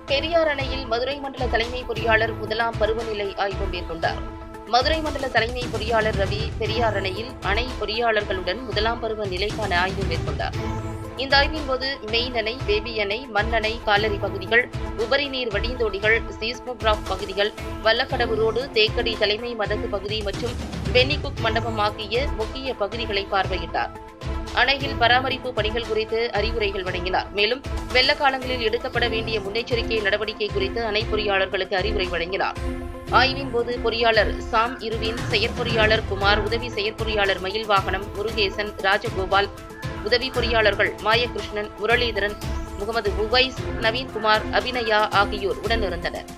பெரியார் அணையில் மதுரை மண்டல தலைமை பொறியாளர் முதலாம் பருவநிலை ஆய்வு மேற்கொண்டார் மதுரை மண்டல தலைமை பொறியாளர் ரவி பெரியார் அணையில் அணை பொறியாளர்களுடன் முதலாம் பருவ நிலைக்கான ஆய்வு மேற்கொண்டார் இந்த ஆய்வின் போது மெயின் அணை பேபி அணை மண்ணணை காலரி பகுதிகள் உபரி நீர் வடிந்தோடிகள் சீஸ்மோகிராஃப் பகுதிகள் வல்லக்கடவு ரோடு தேக்கடி தலைமை மதகு பகுதி மற்றும் பென்னிகுக் மண்டபம் ஆகிய முக்கிய பகுதிகளை பார்வையிட்டார் அணையில் பராமரிப்பு பணிகள் குறித்து அறிவுரைகள் வழங்கினார் மேலும் வெள்ள காலங்களில் எடுக்கப்பட வேண்டிய முன்னெச்சரிக்கை நடவடிக்கை குறித்து அணை பொறியாளர்களுக்கு அறிவுரை வழங்கினார் ஆய்வின் போது பொறியாளர் சாம் இருவின் செயற்பொறியாளர் குமார் உதவி செயற்பொறியாளர் மயில் வாகனம் முருகேசன் ராஜகோபால் உதவி பொறியாளர்கள் மாயகிருஷ்ணன் முரளிதரன் முகமது உவைஸ் நவீன்குமார் அபிநயா ஆகியோர் உடனிருந்தனர்